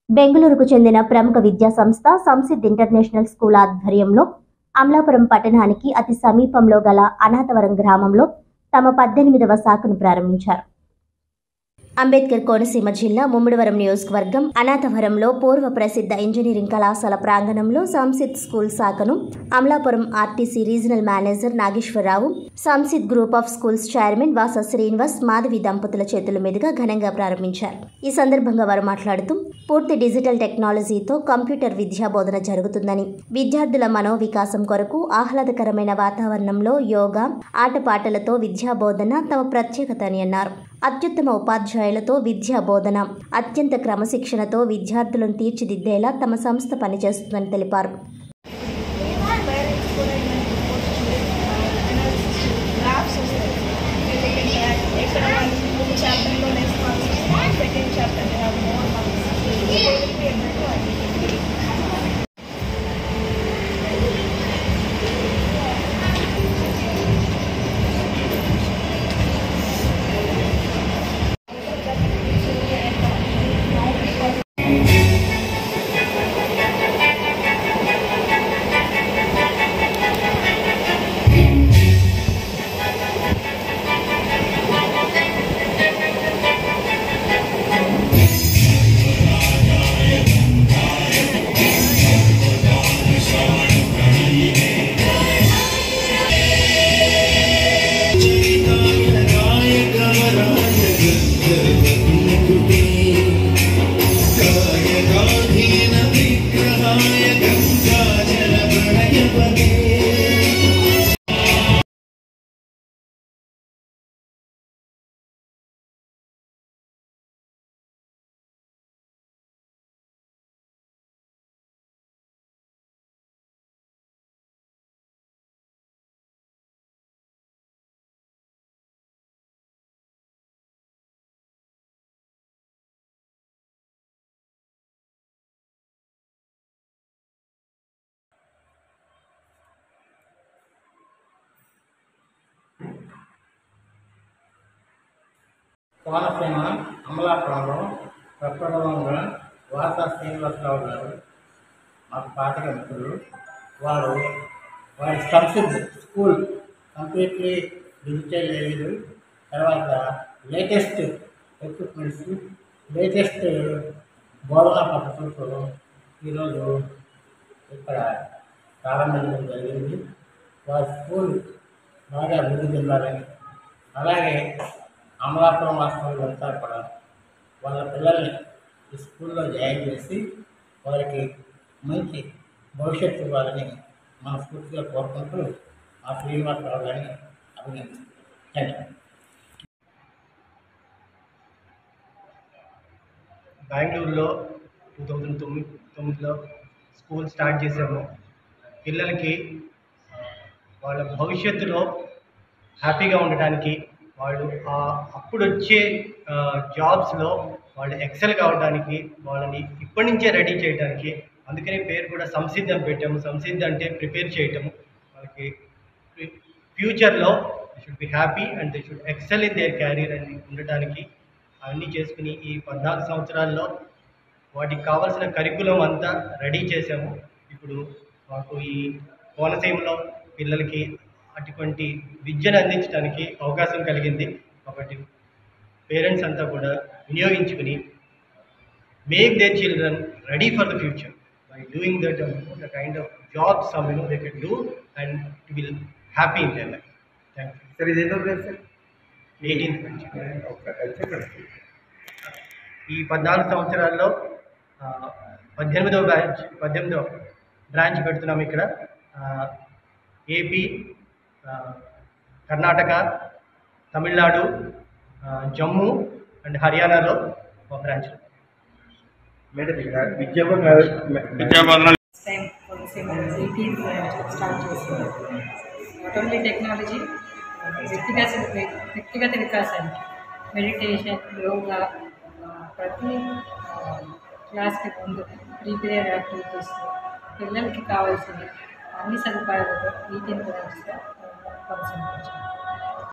బెంగళూరుకు చెందిన ప్రముఖ విద్యా సంస్థ సంసిద్ ఇంటర్నేషనల్ స్కూల్ ఆధ్వర్యంలో అమలాపురం పట్టణానికి అతి సమీపంలో గల అనాథవరం గ్రామంలో తమ పద్దెనిమిదవ శాఖను ప్రారంభించారు అంబేద్కర్ కోనసీమ జిల్లా ముమ్మిడివరం నియోజకవర్గం అనాథవరంలో పూర్వ ప్రసిద్ధ ఇంజనీరింగ్ కళాశాల ప్రాంగణంలో సంసిద్ స్కూల్ శాఖను Amalapuram RTC regional manager Nageswararao Samsid group of schools chairman Vasa Srinivas Madhavi దంపతుల చేతుల మీదుగా ఘనంగా ప్రారంభించారు ఈ సందర్భంగా వారు మాట్లాడుతూ పూర్తి డిజిటల్ టెక్నాలజీతో కంప్యూటర్ విద్యా బోధన జరుగుతుందని విద్యార్థుల మనోవికాసం కొరకు ఆహ్లాదకరమైన వాతావరణంలో యోగా ఆటపాటలతో విద్యా బోధన తమ ప్రత్యేకత అని అన్నారు అత్యుత్తమ ఉపాధ్యాయులతో విద్యా బోధన అత్యంత క్రమశిక్షణతో విద్యార్థులను తీర్చిదిద్దేలా తమ సంస్థ పనిచేస్తుందని తెలిపారు గ్రాఫ్స్ వస్తాయి ఎక్కడ ముందు చాప్టర్లో response second chapter more Konaseema అమలాపురంలో ప్రప్రథమంగా వాసా శ్రీనివాసరావు గారు మాకు పాతిక మిత్రులు వారు వారి Samsid school completely digital aid తర్వాత లేటెస్ట్ ఎక్విప్మెంట్స్ లేటెస్ట్ బోధనా పద్ధతులతో ఈరోజు ఇక్కడ ప్రారంభించడం జరిగింది వారి స్కూల్ బాగా అభివృద్ధి చెందాలని అలాగే అమలాపురం వాస్తవులు అంతా కూడా వాళ్ళ పిల్లల్ని ఈ స్కూల్లో జాయిన్ చేసి వారికి మంచి భవిష్యత్తు ఇవ్వాలని మనస్ఫూర్తిగా కోరుకుంటూ ఆ శ్రీనివాసరావు గారిని అభినందిస్తున్నాను థ్యాంక్ యూ బెంగళూరులో టూ థౌజండ్ తొమ్మిది తొమ్మిదిలో స్కూల్ స్టార్ట్ చేసాము పిల్లలకి వాళ్ళ భవిష్యత్తులో హ్యాపీగా ఉండటానికి వాళ్ళు ఆ అప్పుడు వచ్చే జాబ్స్లో వాళ్ళు ఎక్సెల్ కావడానికి వాళ్ళని ఇప్పటి నుంచే రెడీ చేయడానికి అందుకనే పేరు కూడా సంసిద్ధ్ అని పెట్టాము సంసిద్ధ్ అంటే ప్రిపేర్ చేయటము వాళ్ళకి ఫ్యూచర్లో should be happy and they should excel in their career అని ఉండటానికి అవన్నీ చేసుకుని ఈ పద్నాలుగు సంవత్సరాల్లో వాటికి కావాల్సిన కరికులం అంతా రెడీ చేసాము ఇప్పుడు మాకు ఈ కోనసీమలో పిల్లలకి అటువంటి విద్యను అందించడానికి అవకాశం కలిగింది కాబట్టి పేరెంట్స్ అంతా కూడా వినియోగించుకుని make their children ready for the future by doing that the kind of job some you know they can do and will happy in their life thank you sir ఇది ఎన్నో క్లాస్ సార్ ఎయిటీన్త్ నుంచి okay అది చెప్పండి ఈ పద్నాలుగు సంవత్సరాల్లో ఆ, పద్దెనిమిదవ బ్రాంచ్ పద్దెనిమిదవ బ్రాంచ్ పెడుతున్నాం ఇక్కడ ఆ, ఏపీ ఆ, కర్ణాటక తమిళనాడు ఆ, జమ్మూ అండ్ హర్యానాలో మా బ్రాంచ్ మేడం ఇక్కడ Vidyabhavan time Konaseema eighteen start చేసింది నాట్ ఓన్లీ టెక్నాలజీ వ్యక్తిగత వ్యక్తిగత వికాసానికి మెడిటేషన్ యోగా ఆ, ప్రతి ఆ, క్లాస్కి ముందు ప్రీ పీరియడ్ యాక్టివిటీస్ పిల్లలకి కావాల్సిన అన్ని సదుపాయాలతో ఎయిటీన్ బ్రాంచ్గా కొనసాగించారు